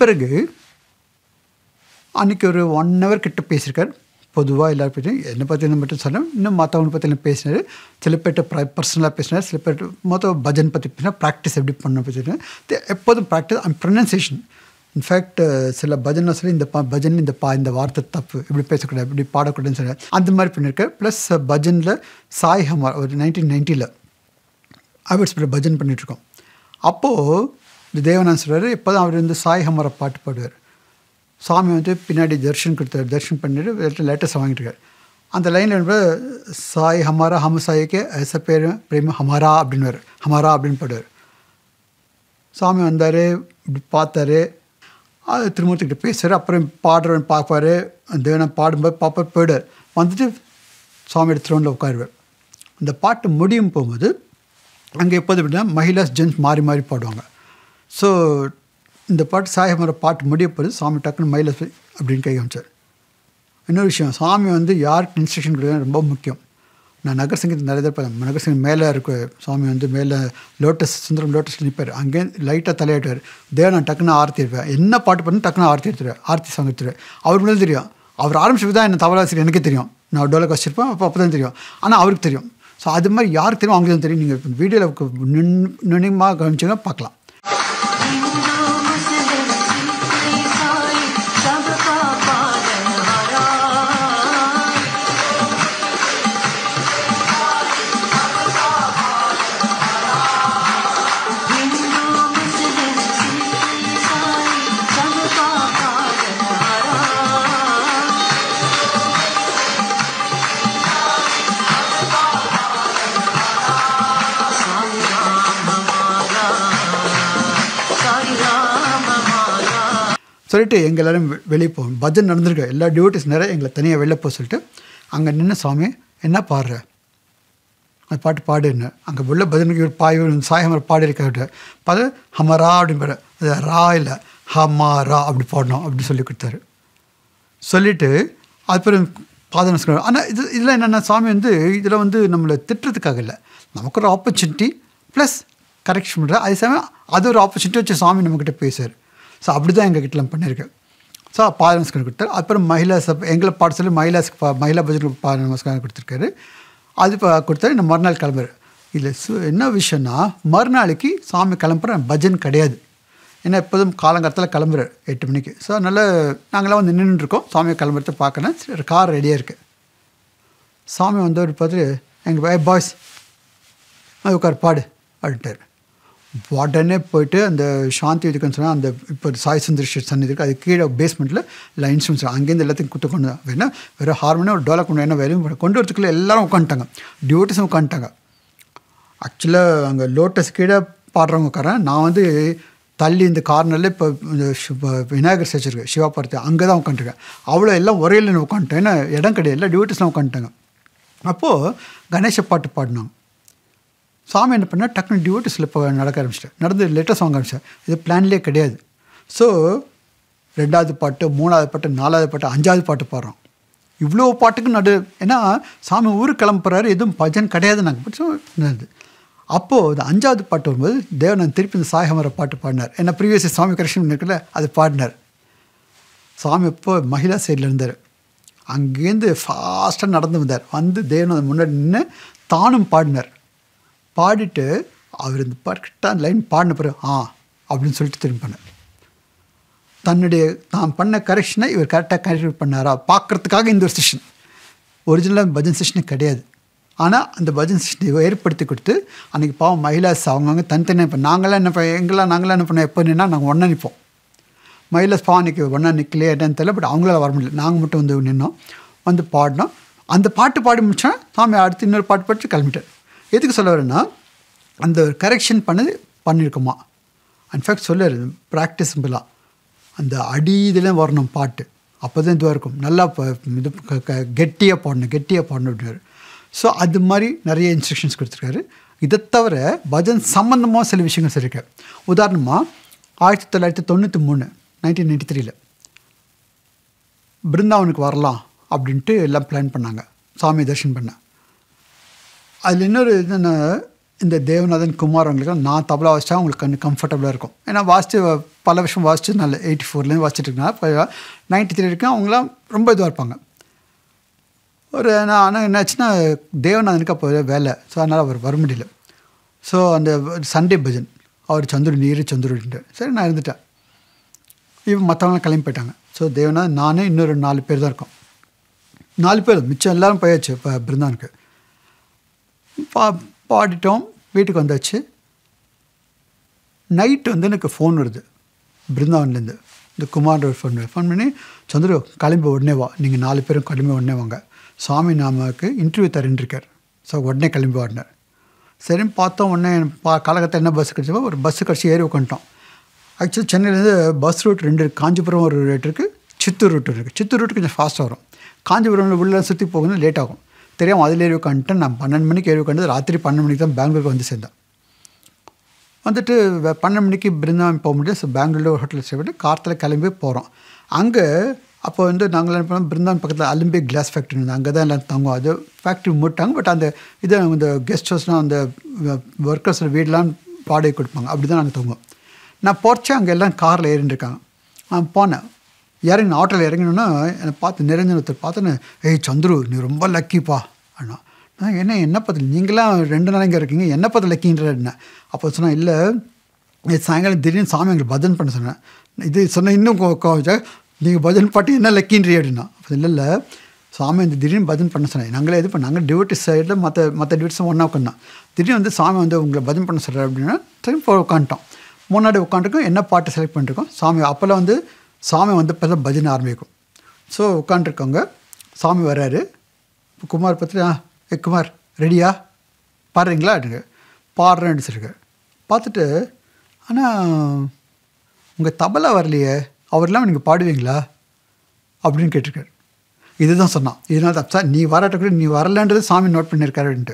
பிறகு அன்றைக்கி ஒரு ஒன் ஹவர் கிட்ட பேசியிருக்கார் பொதுவாக எல்லாரும் பற்றி என்னை பற்றி மட்டும் சொன்னேன் இன்னும் மற்றவங்க பற்றி பேசினார் சில பேர்கிட்ட ப்ரை பர்சனலாக பேசினார் சில பேர் மொத்தம் பஜன் பற்றி பேசினா ப்ராக்டிஸ் எப்படி பண்ண பற்றி எப்போதும் ப்ராக்டிஸ் அண்ட் ப்ரொனன்சியேஷன் இன்ஃபேக்ட் சில பஜனை சொல்லி இந்த பா பஜன் இந்த பா இந்த வார்த்தை தப்பு இப்படி பேசக்கூடாது இப்படி பாடக்கூடாதுன்னு சொல்லி அந்த மாதிரி பண்ணியிருக்கார் ப்ளஸ் பஜனில் சாய் ஹமார் ஒரு நைன்டீன் நைன்ட்டியில் ஆவர்ட்ஸ் பஜன் பண்ணிகிட்ருக்கோம் அப்போது இந்த தேவநாதன் சொல்கிறார் இப்போ தான் அவர் வந்து சாய் ஹமாரை பாட்டு பாடுவார் சாமி வந்து பின்னாடி தர்ஷன் கொடுத்தாரு தர்ஷன் பண்ணிட்டு லேட்டஸ்ட் வாங்கிட்டு அந்த லைனில் சாய் ஹமாரா ஹம் சாய்க்கு ஐச பேர் பிரேம ஹமாரா அப்படின்னு ஹமாரா அப்படின்னு பாடுவார் சாமி வந்தார் இப்படி பார்த்தாரு அது திருமூர்த்திக்கிட்ட பேசுகிறார் அப்புறம் பாடுறவன் பார்ப்பார் தேவனை பாடும்போது பார்ப்பார் போயிடுவார் வந்துட்டு சுவாமியோட த்ரோனில் உட்காருவார் இந்த பாட்டு முடியும் போகும்போது அங்கே எப்போது எப்படின்னா மஹிளாஸ் ஜென்ஸ் மாறி மாறி பாடுவாங்க ஸோ இந்த பாட்டு சாயமர பாட்டு முடிய போது சாமி டக்குன்னு மயிலஸ் அப்படின்னு கை காமிச்சார் இன்னொரு விஷயம் சாமி வந்து யாருக்கு இன்ஸ்ட்ரக்ஷன் கொடுக்குறது ரொம்ப முக்கியம் நான் நகர் சங்கீதம் நிறைய தடவை பார்த்தேன் நகர் சங்கீதம் மேலே இருக்க சாமி வந்து மேலே லோட்டஸ் சுந்தரம் லோட்டஸில் நிற்பார் அங்கே லைட்டாக தலையாட்டுவார் தேவன் நான் டக்குன்னு ஆர்த்தி இருப்பேன் என்ன பாட்டு பண்ணி டக்குன்னு ஆர்த்தி எடுத்துருவேன் ஆர்த்தி சாங் எடுத்துருவேன் அவர் மட்டும் தெரியும் அவர் ஆரம்பிச்சது தான் என்ன தவறாசிரியர் எனக்கே தெரியும் நான் டோலக் வச்சிருப்பேன் அப்போ அப்போ தான் தெரியும் ஆனால் அவருக்கு தெரியும் ஸோ அது மாதிரி யாருக்கு தெரியும் அவங்களுக்கு தான் தெரியும் நீங்கள் வீடியோவில் நுண் நுண்ணியமாக கவனிச்சிங்கன்னா பார்க்கலாம் சொல்லிட்டு எங்கள் எல்லோரும் வெளியே போவோம் பஜன் நடந்திருக்கு எல்லா டியூட்டிஸ் நிறைய எங்களை தனியாக வெளில போக சொல்லிட்டு அங்கே நின்று சாமி என்ன பாடுற அந்த பாட்டு பாடுன்னு அங்கே உள்ள பஜனுக்கு ஒரு பாய் சாயமர பாடி இருக்க பாது ஹமரா அப்படின்னு அது ரா இல்லை ஹமாரா அப்படி பாடணும் அப்படி சொல்லி கொடுத்தாரு சொல்லிவிட்டு அப்புறம் பாத நமஸ்காரம் ஆனால் இது இதில் என்னென்னா சாமி வந்து இதில் வந்து நம்மளை திட்டுறதுக்காக இல்லை நமக்கு ஒரு ஆப்பர்ச்சுனிட்டி ப்ளஸ் கரெக்ஷன் பண்ணுற அதே சமயம் அது ஒரு ஆப்பர்ச்சுனிட்டி வச்சு சாமி நம்மக்கிட்ட பேசுவார் ஸோ அப்படி தான் எங்கள் கிட்டலாம் பண்ணியிருக்கேன் ஸோ பாத நமஸ்காரம் கொடுத்தாரு அப்புறம் மகிழாஸ் எங்களை பாட சொல்லி மகிழாஸுக்கு பா மகிழா பஜனுக்கு பாத நமஸ்காரம் கொடுத்துருக்காரு அது இப்போ கொடுத்தாரு இந்த மறுநாள் கிளம்புற இதில் சு என்ன விஷயம்னா மறுநாளைக்கு சாமி கிளம்புற பஜன் கிடையாது ஏன்னா எப்போதும் காலங்காலத்தில் கிளம்புறார் எட்டு மணிக்கு ஸோ அதனால் நாங்களாம் வந்து நின்றுருக்கோம் சாமியை கிளம்புறத பார்க்கணும் சரி கார் ரெடியாக இருக்குது சாமி வந்தவர் பார்த்துட்டு எங்கள் பை பாய்ஸ் உட்கார் பாடு அப்படின்ட்டார் உடனே போயிட்டு அந்த சாந்தி இதுக்குன்னு சொன்னால் அந்த இப்போ சாய் சுந்தர் சன்னதி இருக்குது அது கீழே பேஸ்மெண்ட்டில் இல்லை இன்ஸ்ட்ருமெண்ட்ஸ் அங்கேருந்து எல்லாத்தையும் குத்து கொண்டு வேணா வெறும் ஹார்மோனியம் ஒரு டோலக் கொண்டு என்ன வேலையும் கொண்டு வரத்துக்குள்ளே எல்லாரும் உட்காந்துட்டாங்க டியூட்டிஸும் உட்காந்துட்டாங்க ஆக்சுவலாக அங்கே லோட்டஸ் கீழே பாடுறவங்க உட்காரன் நான் வந்து தள்ளி இந்த கார்னரில் இப்போ இந்த விநாயகர் ஸ்டேச்சு இருக்குது சிவா பார்த்து அங்கே தான் உட்காந்துருக்கேன் அவ்வளோ எல்லாம் ஒரே இல்லை உட்காந்துட்டேன் ஏன்னா இடம் கிடையாது எல்லாம் டியூட்டிஸ்லாம் உட்காந்துட்டாங்க அப்போது கணேச பாட்டு பாடினாங்க சாமி என்ன பண்ணால் டக்குனு டியூட்டிஸில் இப்போ நடக்க ஆரம்பிச்சிட்டேன் நடந்து லேட்டஸ்ட் வாங்க ஆரம்பிச்சேன் இது பிளான்லேயே கிடையாது ஸோ ரெண்டாவது பாட்டு மூணாவது பாட்டு நாலாவது பாட்டு அஞ்சாவது பாட்டு பாடுறோம் இவ்வளோ பாட்டுக்கு நடு ஏன்னா சாமி ஊருக்கு கிளம்புறாரு எதுவும் பஜன் கிடையாது நாங்கள் ஸோ அப்போது இந்த அஞ்சாவது பாட்டு வரும்போது தேவனன் திருப்பி இந்த சாயமர பாட்டு பாடினார் ஏன்னா ப்ரீவியஸ் சாமி கரெக்ஷன் இருக்குல்ல அது பாடினார் சாமி இப்போ மகிழா சைடில் இருந்தார் அங்கேருந்து ஃபாஸ்ட்டாக நடந்து வந்தார் வந்து தேவனன் முன்னாடி நின்று தானும் பாடினார் பாடிட்டு அவர் இந்த கரெக்டாக லைன் பாடின பிறகு ஆ அப்படின்னு சொல்லிட்டு திரும்பி பண்ணார் தன்னுடைய தான் பண்ண கரெக்ஷனை இவர் கரெக்டாக கரெக்ட் பண்ணாரா பார்க்குறதுக்காக இந்த ஒரு செஷன் ஒரிஜினலாக பஜன் செஷனே கிடையாது ஆனால் அந்த பஜன் செஷனை ஏற்படுத்தி கொடுத்து அன்றைக்கி பாவம் மகிழாஸ் அவங்கவுங்க தனித்தனியாக இப்போ நாங்களாம் என்ன பண்ண எங்களாம் நாங்களாம் என்ன பண்ணோம் எப்போ நின்னா நாங்கள் ஒன்றா நிற்போம் மகிழாஸ் பாவம் அன்றைக்கி ஒன்றா நிற்கலையே என்னன்னு தெரியல பட் அவங்களால வர முடியல நாங்கள் மட்டும் வந்து நின்னோம் வந்து பாடினோம் அந்த பாட்டு பாடி முடித்தா சாமி அடுத்து இன்னொரு பாட்டு படித்து கிளம்பிட்டார் எதுக்கு சொல்ல வரேன்னா அந்த கரெக்ஷன் பண்ணது பண்ணியிருக்கோமா இன்ஃபேக்ட் சொல்லார் ப்ராக்டிஸ் சிம்பிளாக அந்த அடி இதில் வரணும் பாட்டு அப்போ தான் இதுவாக இருக்கும் நல்லா இது கெட்டியாக பாடணும் கெட்டியாக பாடணும் அப்படின்னாரு ஸோ அது மாதிரி நிறைய இன்ஸ்ட்ரக்ஷன்ஸ் கொடுத்துருக்காரு இதை தவிர பஜன் சம்மந்தமாக சில விஷயங்கள் சொல்லியிருக்காரு உதாரணமாக ஆயிரத்தி தொள்ளாயிரத்தி தொண்ணூற்றி மூணு நைன்டீன் நைன்டி த்ரீல பிருந்தாவனுக்கு வரலாம் அப்படின்ட்டு எல்லாம் பிளான் பண்ணாங்க சாமி தரிசனம் பண்ண அதில் இன்னொரு என்னென்னா இந்த தேவநாதன் குமார் அவங்களுக்கு நான் தபலா வாசிச்சா அவங்களுக்கு கொஞ்சம் கம்ஃபர்டபுளாக இருக்கும் ஏன்னா வாசித்து பல வருஷம் வாசிச்சு நல்ல எயிட்டி ஃபோர்லேருந்து வாசிச்சுட்டு இருக்கனால இப்போ நைன்டி த்ரீ வரைக்கும் அவங்களாம் ரொம்ப இதுவாக இருப்பாங்க ஒரு நான் ஆனால் என்னாச்சுன்னா தேவநாதனுக்கு அப்போ வேலை ஸோ அதனால் அவர் வர முடியல ஸோ அந்த சண்டே பஜன் அவர் சந்துரு நீர் சந்துருன்ட்டு சரி நான் இருந்துட்டேன் இவன் மற்றவங்களாம் கிளம்பி போயிட்டாங்க ஸோ தேவநாதன் நானே இன்னொரு நாலு பேர் தான் இருக்கோம் நாலு பேர் மிச்சம் எல்லாரும் போயாச்சு இப்போ பிருந்தானுக்கு பா பாடிட்டோம் வீட்டுக்கு வந்தாச்சு நைட்டு வந்து எனக்கு ஃபோன் வருது பிருந்தாவன்லேருந்து இந்த குமார் ஒரு ஃபோன் ஃபோன் பண்ணி சந்துரு கிளம்பி உடனே வா நீங்கள் நாலு பேரும் கிளம்பி உடனே வாங்க சாமி நாமாவுக்கு இன்டர்வியூ தரேன்னு இருக்கார் ஸோ உடனே கிளம்பி வாடினார் சரின்னு பார்த்தோம் உடனே பா காலகட்டத்தில் என்ன பஸ் கிடச்சப்போ ஒரு பஸ்ஸு கிடச்சி ஏறி உட்காந்துட்டோம் ஆக்சுவலி சென்னையிலேருந்து பஸ் ரூட் ரெண்டு இருக்குது காஞ்சிபுரம் ஒரு ரேட் இருக்குது சித்தூர் ரூட் இருக்குது சித்தூர் ரூட் கொஞ்சம் ஃபாஸ்ட்டாக வரும் காஞ்சிபுரம்ல உள்ள சுற்றி போகணும் லேட் ஆகும் தெரியாமல் அதில் ஏறி உட்காந்துட்டேன் நான் பன்னெண்டு மணிக்கு ஏறி உட்காந்து ராத்திரி பன்னெண்டு மணிக்கு தான் பெங்களூருக்கு வந்து சேர்ந்தேன் வந்துட்டு வ- பன்னெண்டு மணிக்கு பிருந்தாவன் போக முடியும் ஸோ பெங்களூரில் ஒரு ஹோட்டலில் ஸ்டே பண்ணி கார்த்தில் கிளம்பி போகிறோம் அங்கே அப்போ வந்து நாங்கள் என்ன பண்ணோம் பிருந்தாவன் பக்கத்தில் அலிம்பிக் கிளாஸ் ஃபேக்ட்ரி இருந்தது அங்கே தான் எல்லாம் தங்குவோம் அது ஃபேக்ட்ரி மூட்டாங்க பட் அந்த இது இந்த கெஸ்ட் ஹவுஸ்னால் அந்த ஒர்க்கர்ஸ் வீடெலாம் வாடகை கொடுப்பாங்க அப்படி தான் நாங்கள் தங்குவோம் நான் போகிறச்சே அங்கே எல்லாம் காரில் ஏறின்னு இருக்காங்க நான் போனேன் இறங்கின ஆட்டோவில் இறங்கினோன்னா என்னை பார்த்து நிரஞ்சன் ஒருத்தர் பார்த்தோன்னு ஏய் சந்துரு நீ ரொம்ப லக்கிப்பா அண்ணா நான் என்ன என்ன பதில் நீங்களாம் ரெண்டு நாள் இங்கே இருக்கீங்க என்ன பதில் லக்கின்ற என்ன அப்போ சொன்னேன் இல்லை நேற்று சாயங்காலம் திடீர்னு சாமி எங்களுக்கு பஜன் பண்ண சொன்னேன் இது சொன்ன இன்னும் கோவச்சா நீங்கள் பஜன் பாட்டு என்ன லக்கின்றி அப்படின்னா அப்போ இல்லை இல்லை சாமி இந்த திடீர்னு பஜன் பண்ண சொன்னேன் நாங்களே இது பண்ண நாங்கள் டியூட்டி சைடில் மற்ற மற்ற டியூட்டிஸும் ஒன்றா உட்காந்தோம் திடீர்னு வந்து சாமி வந்து உங்களை பஜன் பண்ண சொல்கிறார் அப்படின்னா திரும்பி போய் உட்காந்துட்டோம் முன்னாடி உட்காந்துருக்கோம் என்ன பாட்டு செலக்ட் பண்ணிருக்கோம் சாமி அப்போல்லாம் வந்து சாமி வந்து இப்போ தான் பஜனை ஆரம்பிக்கும் ஸோ உட்காந்துருக்கோங்க சாமி வர்றாரு இப்போ குமார் பார்த்துட்டு ஆ ஏ குமார் ரெடியா பாடுறீங்களா அப்படின்னு பாடுறேன்னு சொல்லிருக்காரு பார்த்துட்டு ஆனால் உங்கள் தபலா வரலையே அவர் இல்லாமல் நீங்கள் பாடுவீங்களா அப்படின்னு கேட்டிருக்காரு இதுதான் சொன்னான் இதனால தான் சார் நீ வராட்ட கூட நீ வரலன்றது சாமி நோட் பண்ணியிருக்காரு அப்படின்ட்டு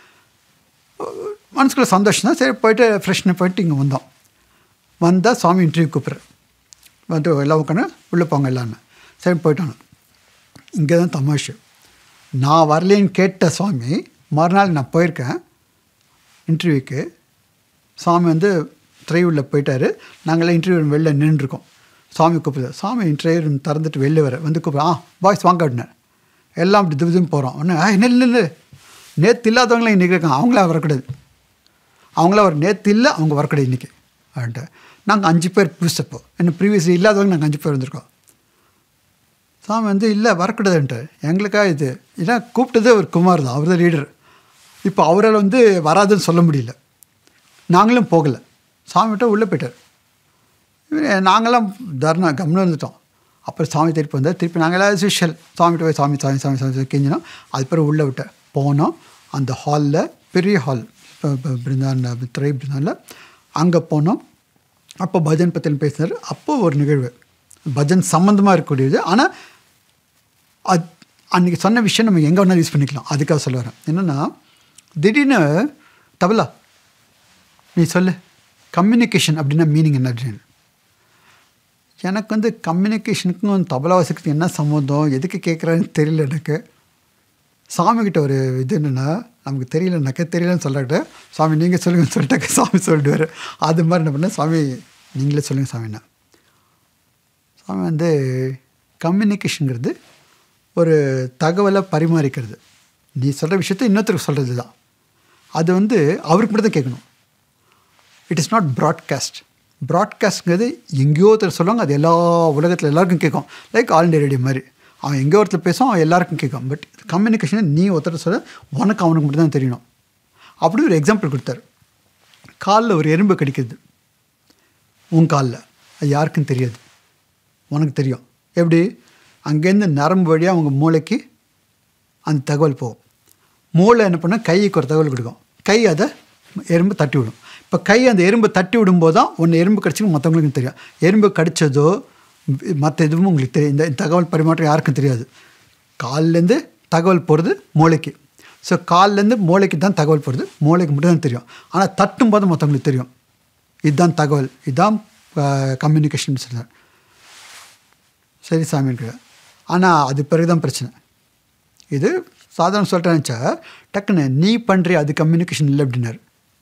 மனசுக்குள்ள சந்தோஷம் தான் சரி போயிட்டு ஃப்ரெஷ்னு போயிட்டு இங்கே வந்தோம் வந்தால் சாமி இன்டர்வியூ கூப்பிட்றேன் வந்து எல்லாம் உட்காந்து உள்ளே போங்க எல்லாமே சரி போயிட்டாங்க இங்கே தான் தமாஷு நான் வரலேன்னு கேட்ட சுவாமி மறுநாள் நான் போயிருக்கேன் இன்டர்வியூக்கு சாமி வந்து ட்ரைவில் போயிட்டாரு நாங்களாம் இன்டர்வியூ வெளில நின்றுருக்கோம் சாமி கூப்பிடுது சாமி இன்டர்வியூ திறந்துட்டு வெளில வர வந்து கூப்பிடு ஆ பாய்ஸ் வாங்க அப்படின்னேன் எல்லாம் அப்படி திவு போகிறோம் ஒன்று ஆ இல்லை இல்லை இல்லை நேற்று இல்லாதவங்களாம் இன்றைக்கி இருக்காங்க அவங்களே வரக்கூடாது அவங்கள ஒரு நேற்று இல்லை அவங்க வரக்கூடாது இன்றைக்கி அப்படின்ட்டு நாங்கள் அஞ்சு பேர் புதுசப்போ இன்னும் ப்ரீவியஸ் இல்லாதவங்க நாங்கள் அஞ்சு பேர் வந்திருக்கோம் சாமி வந்து இல்லை வரக்கூடாதுன்ட்டு எங்களுக்காக இது ஏன்னா கூப்பிட்டதே ஒரு குமார் தான் அவர் தான் லீடர் இப்போ அவரால் வந்து வராதுன்னு சொல்ல முடியல நாங்களும் போகலை சாமி விட்டு உள்ளே போயிட்டார் இவரு நாங்களாம் தர்ணா கம்னு இருந்துட்டோம் அப்புறம் சாமி திருப்பி வந்தார் திருப்பி நாங்கள் எல்லாம் ஸ்பெஷல் சாமிகிட்ட போய் சாமி சாமி சாமி சாமி கெஞ்சினோம் அது பிறகு உள்ளே விட்டேன் போனோம் அந்த ஹாலில் பெரிய ஹால் பிருந்தான் திரை பிருந்தானில் அங்கே போனோம் அப்போ பஜன் பற்றின பேசினார் அப்போ ஒரு நிகழ்வு பஜன் சம்மந்தமாக இருக்கக்கூடியது ஆனால் அது அன்றைக்கி சொன்ன விஷயம் நம்ம எங்கே வேணாலும் யூஸ் பண்ணிக்கலாம் அதுக்காக சொல்ல வரேன் என்னென்னா திடீர்னு தபலா நீ சொல்லு கம்யூனிகேஷன் அப்படின்னா மீனிங் என்ன அப்படின்னு எனக்கு வந்து கம்யூனிகேஷனுக்கும் தபலா வாசிக்கிறதுக்கு என்ன சம்மந்தம் எதுக்கு கேட்குறான்னு தெரியல எனக்கு சாமிக்கிட்ட ஒரு இது என்னென்னா நமக்கு தெரியலனாக்க தெரியலன்னு சொல்லிட்டு சாமி நீங்கள் சொல்லுங்கன்னு சொல்லிட்டாக்க சாமி சொல்லிடுவார் அது மாதிரி என்ன பண்ண சாமி நீங்களே சொல்லுங்கள் சாமிண்ணா சாமி வந்து கம்யூனிகேஷனுங்கிறது ஒரு தகவலை பரிமாறிக்கிறது நீ சொல்கிற விஷயத்த இன்னொருத்தருக்கு சொல்கிறது தான் அது வந்து அவருக்கு மட்டும் தான் கேட்கணும் இட் இஸ் நாட் ப்ராட்காஸ்ட் ப்ராட்காஸ்ட்ங்கிறது எங்கேயோ ஒருத்தர் சொல்லுவாங்க அது எல்லா உலகத்தில் எல்லாருக்கும் கேட்கும் லைக் ஆல் இண்டியா ரேடியோ மாதிரி அவன் எங்கேயோ ஒருத்தர் பேசுவான் அவன் எல்லாருக்கும் கேட்கும் பட் கம்யூனிகேஷனை நீ ஒருத்தர் சொல்ல உனக்கு அவனுக்கு மட்டும் தான் தெரியணும் அப்படி ஒரு எக்ஸாம்பிள் கொடுத்தாரு காலில் ஒரு எறும்பு கடிக்கிறது உன் காலில் அது யாருக்கும் தெரியாது உனக்கு தெரியும் எப்படி அங்கேருந்து நரம்பு வழியாக அவங்க மூளைக்கு அந்த தகவல் போகும் மூளை என்ன பண்ணால் கைக்கு ஒரு தகவல் கொடுக்கும் கை அதை எறும்பு தட்டி விடும் இப்போ கை அந்த எறும்பு தட்டி விடும்போது தான் ஒன்று எறும்பு கடிச்சிக்கும் மற்றவங்களுக்கும் தெரியும் எறும்பு கடித்ததோ மற்ற எதுவும் உங்களுக்கு தெரியும் இந்த தகவல் பரிமாற்றம் யாருக்கும் தெரியாது கால்லேருந்து தகவல் போகிறது மூளைக்கு ஸோ கால்லேருந்து மூளைக்கு தான் தகவல் போகிறது மூளைக்கு மட்டும் தான் தெரியும் ஆனால் தட்டும் போது மற்றவங்களுக்கு தெரியும் இதுதான் தகவல் இதுதான் கம்யூனிகேஷன் சொல்கிறார் சரி சாமின்னு ஆனால் அது பிறகு தான் பிரச்சனை இது சாதாரண சொல்லிட்டேன்ச்சா டக்குன்னு நீ பண்ணுறிய அது கம்யூனிகேஷன் இல்லை அப்படின்னாரு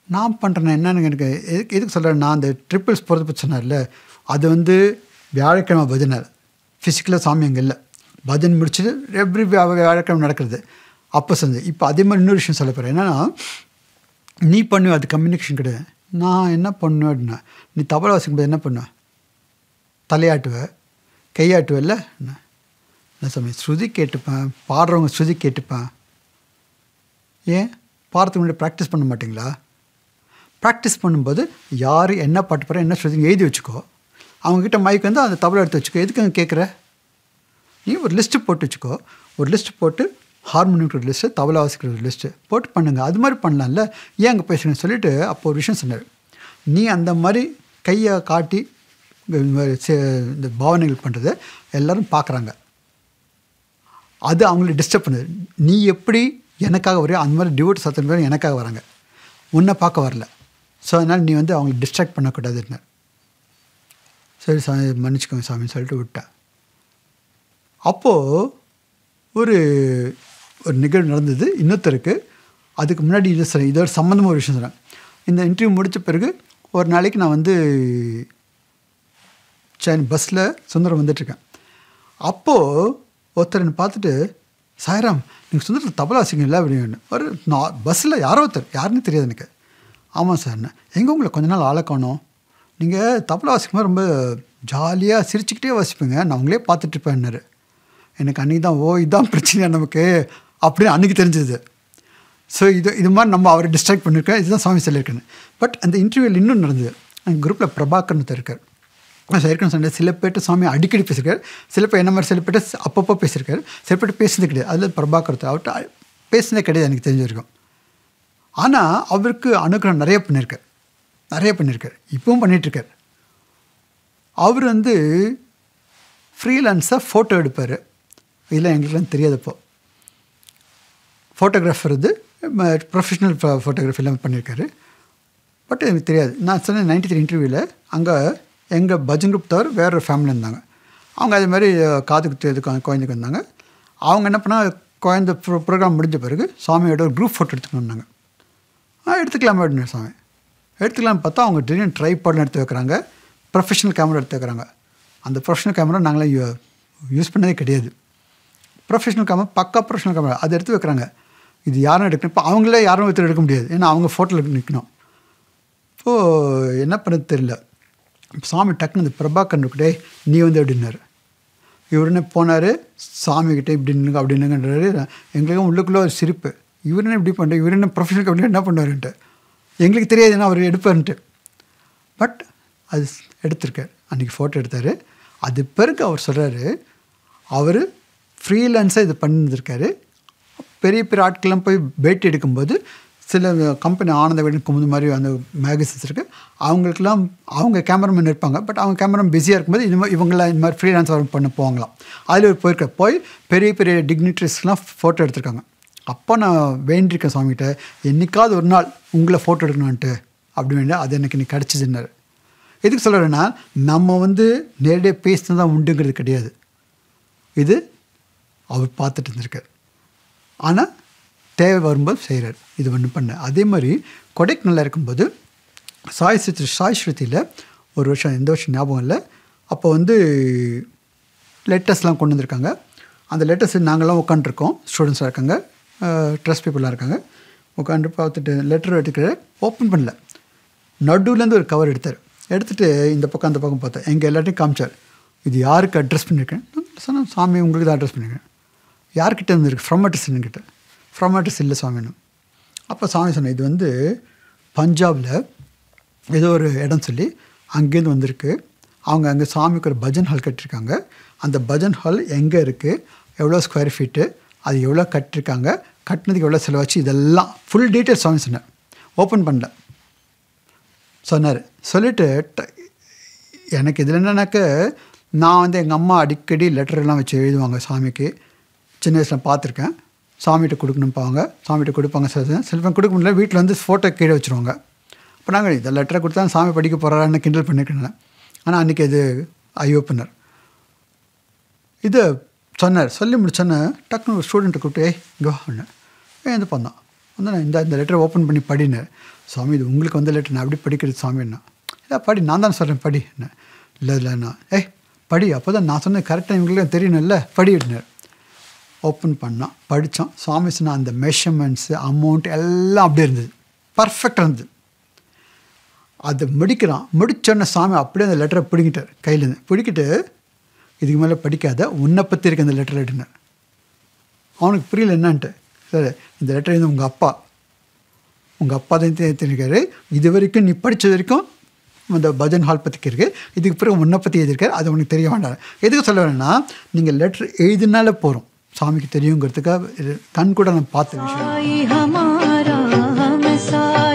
நான் பண்ணுறேன் என்னன்னு எனக்கு எதுக்கு எதுக்கு சொல்கிறேன் நான் அந்த ட்ரிப்பிள்ஸ் போகிறது பற்றி சொன்னார்ல அது வந்து வியாழக்கிழமை பஜனை ஃபிசிக்கலாக சாமி அங்கே இல்லை பஜன் முடிச்சுட்டு எவ்ரி வியாழக்கிழமை நடக்கிறது அப்போ செஞ்சு இப்போ அதே மாதிரி இன்னொரு விஷயம் சொல்ல போகிறேன் என்னென்னா நீ பண்ணுவ அது கம்யூனிகேஷன் கிடையாது நான் என்ன பண்ணுவேன் அப்படின்னா நீ தபலா வாசிக்கும்போது என்ன பண்ணுவேன் தலையாட்டுவ கையாட்டுவல்ல என்ன என்ன சமயம் ஸ்ருதி கேட்டுப்பேன் பாடுறவங்க ஸ்ருதி கேட்டுப்பேன் ஏன் பாடுறதுக்கு முன்னாடி ப்ராக்டிஸ் பண்ண மாட்டிங்களா ப்ராக்டிஸ் பண்ணும்போது யார் என்ன பாட்டு பாடுற என்ன ஸ்ருதி எழுதி வச்சுக்கோ அவங்கக்கிட்ட மைக் வந்து அந்த தபலா எடுத்து வச்சுக்கோ எதுக்கு அங்கே கேட்குற நீ ஒரு லிஸ்ட்டு போட்டு வச்சுக்கோ ஒரு லிஸ்ட்டு போட்டு ஹார்மோனியம் ஒரு லிஸ்ட்டு தபலா வாசிக்கிற ஒரு லிஸ்ட்டு போட்டு பண்ணுங்க அது மாதிரி பண்ணலாம்ல ஏன் அங்கே பேசுகிறேன்னு சொல்லிட்டு அப்போ ஒரு விஷயம் சொன்னார் நீ அந்த மாதிரி கையை காட்டி இந்த மாதிரி சே- இந்த பாவனைகள் பண்ணுறதை எல்லாரும் பார்க்குறாங்க அது அவங்கள டிஸ்டர்ப் பண்ணுது நீ எப்படி எனக்காக வரையோ அந்த மாதிரி டிவோட் சத்தம் பேர் எனக்காக வராங்க உன்னை பார்க்க வரல ஸோ அதனால் நீ வந்து அவங்களை டிஸ்ட்ராக்ட் பண்ணக்கூடாதுன்னு சரி சாமி மன்னிச்சுக்கோங்க சாமின்னு சொல்லிட்டு விட்டேன் அப்போது ஒரு ஒரு நிகழ்வு நடந்தது இன்னொருத்தருக்கு அதுக்கு முன்னாடி இது சொல்றேன் இதோட சம்மந்தமாக ஒரு விஷயம் சொல்கிறேன் இந்த இன்டர்வியூ முடித்த பிறகு ஒரு நாளைக்கு நான் வந்து சென்னை பஸ்ஸில் சுந்தரம் வந்துட்டுருக்கேன் அப்போது ஒருத்தர் என்னை பார்த்துட்டு சாய்ராம் நீங்கள் சுந்தரத்தில் தபலா வாசிங்களா அப்படின்னு ஒரு நான் பஸ்ஸில் யாரோ ஒருத்தர் யாருன்னு தெரியாது எனக்கு ஆமாம் சார் எங்கே உங்களை கொஞ்ச நாள் ஆளை காணோம் நீங்கள் தபலா வாசிக்கும்போது ரொம்ப ஜாலியாக சிரிச்சுக்கிட்டே வாசிப்பீங்க நான் உங்களே பார்த்துட்ருப்பேன்னாரு எனக்கு அன்றைக்கி தான் ஓ இதுதான் பிரச்சனையா நமக்கு அப்படின்னு அன்றைக்கி தெரிஞ்சது ஸோ இது இது மாதிரி நம்ம அவரை டிஸ்ட்ராக்ட் பண்ணியிருக்கோம் இதுதான் சுவாமி சொல்லியிருக்கேன் பட் அந்த இன்டர்வியூவில் இன்னும் நடந்தது எங்கள் குரூப்பில் பிரபாகர்னு ஒருத்தர் இருக்கார் நான் ஏற்கனவே சொன்னேன் சில பேர்ட்டு சுவாமி அடிக்கடி பேசியிருக்காரு சில பேர் என்ன மாதிரி சில பேர்ட்டு அப்பப்போ பேசியிருக்காரு சில பேர்ட்டு பேசுனது கிடையாது அதில் பிரபாகர் ஒருத்தர் அவர்கிட்ட பேசுனதே கிடையாது எனக்கு தெரிஞ்ச வரைக்கும் ஆனால் அவருக்கு அனுகிரகம் நிறைய பண்ணியிருக்கார் நிறைய பண்ணியிருக்கார் இப்பவும் பண்ணிகிட்ருக்கார் அவர் வந்து ஃப்ரீலான்ஸாக ஃபோட்டோ எடுப்பார் இதெல்லாம் எங்களுக்குலாம் தெரியாதப்போ ஃபோட்டோகிராஃபர் இது ப்ரொஃபஷனல் ஃபோட்டோகிராஃபி எல்லாம் பண்ணியிருக்காரு பட் எனக்கு தெரியாது நான் சொன்ன நைன்டி த்ரீ இன்டர்வியூவில் அங்கே எங்கள் பஜன் குரூப் தவிர வேற ஒரு ஃபேமிலி இருந்தாங்க அவங்க அதே மாதிரி அஹ், காது குத்து இது குழந்தைக்கு வந்தாங்க அவங்க என்ன பண்ணால் குழந்த ப்ரோ ப்ரோக்ராம் முடிஞ்ச பிறகு சாமியோட ஒரு குரூப் ஃபோட்டோ எடுத்துக்கணும் வந்தாங்க ஆ எடுத்துக்கலாமே அப்படின்னு சாமி எடுத்துக்கலாம்னு பார்த்தா அவங்க திடீர்னு ட்ரைபாட்னு எடுத்து வைக்கிறாங்க ப்ரொஃபஷனல் கேமரா எடுத்து வைக்கிறாங்க அந்த ப்ரொஃபஷனல் கேமரா நாங்களாம் யூஸ் பண்ணதே கிடையாது ப்ரொஃபஷனல் கேமரா பக்கா ப்ரொஃபஷனல் கேமரா அதை எடுத்து வைக்கிறாங்க இது யாரும் எடுக்கணும் இப்போ அவங்களே யாரும் ஒருத்தர் எடுக்க முடியாது ஏன்னா அவங்க ஃபோட்டோவில் நிற்கணும் இப்போது என்ன பண்ணது தெரியல சாமி டக்குன்னு இந்த பிரபாகரனுக்கிட்டே நீ வந்து அப்படின்னாரு இவர் என்ன போனார் சாமிக்கிட்டே இப்படி நின்னுங்க அப்படி நின்னுங்கன்றாரு எங்களுக்கும் உள்ளுக்குள்ளே ஒரு சிரிப்பு இவர் என்ன இப்படி பண்ணுற இவர் என்ன ப்ரொஃபஷனல் கம்பெனி என்ன பண்ணுவாருன்ட்டு எங்களுக்கு தெரியாது என்ன அவர் எடுப்பாருன்ட்டு பட் அது எடுத்திருக்கார் அன்றைக்கி ஃபோட்டோ எடுத்தார் அது பிறகு அவர் சொல்கிறாரு அவர் ஃப்ரீலான்ஸாக இது பண்ணியிருந்திருக்காரு பெரிய பெரிய ஆட்கள்லாம் போய் பேட்டி எடுக்கும்போது சில கம்பெனி ஆனந்த வீடு குமுது மாதிரி அந்த மேகசின்ஸ் இருக்குது அவங்களுக்கெல்லாம் அவங்க கேமராமேன் இருப்பாங்க பட் அவங்க கேமராமேன் பிஸியாக இருக்கும்போது இது மாதிரி இவங்களாம் இந்த மாதிரி ஃப்ரீலான்ஸ் ஒர்க் பண்ண போவாங்களாம் அதில் ஒரு போயிருக்க போய் பெரிய பெரிய டிக்னிட்ரிஸ்லாம் ஃபோட்டோ எடுத்திருக்காங்க அப்போ நான் வேண்டியிருக்கேன் சுவாமிகிட்ட என்னைக்காவது ஒரு நாள் உங்களை ஃபோட்டோ எடுக்கணும்ன்ட்டு அப்படி வேண்டிய அது எனக்கு இன்னைக்கு கிடச்சிதுன்னாரு எதுக்கு சொல்கிறேன்னா நம்ம வந்து நேரடியாக பேசினது தான் உண்டுங்கிறது கிடையாது இது அவர் பார்த்துட்டு இருந்திருக்கார் ஆனால் தேவை வரும்போது செய்கிறார் இது ஒன்று பண்ண அதே மாதிரி கொடைக்கானலில் இருக்கும்போது சாய் ஸ்ருதி சாய் ஸ்ருதியில் ஒரு வருஷம் எந்த வருஷம் ஞாபகம் இல்லை அப்போ வந்து லெட்டர்ஸ்லாம் கொண்டு வந்திருக்காங்க அந்த லெட்டர்ஸ் நாங்கள்லாம் உட்காந்துருக்கோம் ஸ்டூடெண்ட்ஸாக இருக்காங்க ட்ரஸ்ட் பீப்புளாக இருக்காங்க உட்காந்து பார்த்துட்டு லெட்டர் எடுத்துக்கிற ஓப்பன் பண்ணல நடுவுலேருந்து ஒரு கவர் எடுத்தார் எடுத்துகிட்டு இந்த பக்கம் அந்த பக்கம் பார்த்தேன் எங்கள் எல்லாத்தையும் காமிச்சார் இது யாருக்கு அட்ரஸ் பண்ணியிருக்கேன் சொன்னேன் சாமி உங்களுக்கு தான் அட்ரஸ் பண்ணியிருக்கேன் யார்கிட்ட இருந்திருக்கு ஃப்ரம் அட்ரஸ் என்கிட்ட ஃப்ரம் அட்ரஸ் இல்லை சாமின்னு அப்போ சாமி சொன்னேன் இது வந்து பஞ்சாபில் ஏதோ ஒரு இடம் சொல்லி அங்கேருந்து வந்திருக்கு அவங்க அங்கே சாமிக்கு ஒரு பஜன் ஹால் கட்டியிருக்காங்க அந்த பஜன் ஹால் எங்கே இருக்குது எவ்வளோ ஸ்கொயர் ஃபீட்டு அது எவ்வளோ கட்டிருக்காங்க கட்டினதுக்கு எவ்வளோ செலவாச்சு இதெல்லாம் ஃபுல் டீட்டெயில்ஸ் சாமி சொன்னேன் ஓப்பன் பண்ணல சொன்னார் சொல்லிவிட்டு எனக்கு இதில் என்னன்னாக்க நான் வந்து எங்கள் அம்மா அடிக்கடி லெட்டர் எல்லாம் வச்சு எழுதுவாங்க சாமிக்கு சின்ன வயசில் பார்த்துருக்கேன் சாமிகிட்ட கொடுக்கணும்பாங்க சாமிகிட்ட கொடுப்பாங்க சில சில பேர் கொடுக்க முடியல வீட்டில் வந்து ஃபோட்டோ கீழே வச்சுருவாங்க அப்போ நாங்கள் இந்த லெட்டரை கொடுத்தா சாமி படிக்க போகிறான்னு கிண்டல் பண்ணியிருக்கேன் ஆனால் அன்றைக்கி அது ஐ ஓப்பனர் இது சொன்னார் சொல்லி முடிச்சோன்னே டக்குன்னு ஒரு ஸ்டூடெண்ட்டை கூப்பிட்டு ஏய் இங்கே வாண்ணேன் ஏன் இது பண்ணான் வந்து நான் இந்த இந்த லெட்டரை ஓப்பன் பண்ணி படினேன் சுவாமி இது உங்களுக்கு வந்த லெட்டர் நான் எப்படி படிக்கிறது சாமின்னா இல்லை படி நான் தான் சொல்கிறேன் படி என்ன இல்லை இல்லைண்ணா ஏய் படி அப்போ தான் நான் சொன்னது கரெக்டாக இவங்களுக்கு தெரியணும்ல படினார் ஓப்பன் பண்ணான் படித்தோம் சுவாமி சொன்ன அந்த மெஷர்மெண்ட்ஸு அமௌண்ட் எல்லாம் அப்படியே இருந்தது பர்ஃபெக்டாக இருந்தது அதை முடிக்கிறான் முடிச்சோன்ன சாமி அப்படியே அந்த லெட்டரை பிடிங்கிட்டார் கையிலேருந்து பிடிக்கிட்டு இதுக்கு மேலே படிக்காத உன்னை பற்றி இருக்க அந்த லெட்டர் எடுனார் அவனுக்கு புரியல என்னன்ட்டு சரி இந்த லெட்டர் வந்து உங்கள் அப்பா உங்கள் அப்பா தான் தெரிஞ்சிருக்காரு இது வரைக்கும் நீ படித்தது வரைக்கும் அந்த பஜன் ஹால் பற்றி இருக்கு இதுக்கு பிறகு உன்னை பற்றி எழுதியிருக்காரு அது உனக்கு தெரிய வேண்டாம் எதுக்கு சொல்ல வேணும்னா நீங்கள் லெட்டர் எழுதினால போகிறோம் சாமிக்கு தெரியுங்கிறதுக்காக இது கண் கூட நான் பார்த்த விஷயம் साई हमारा हम साई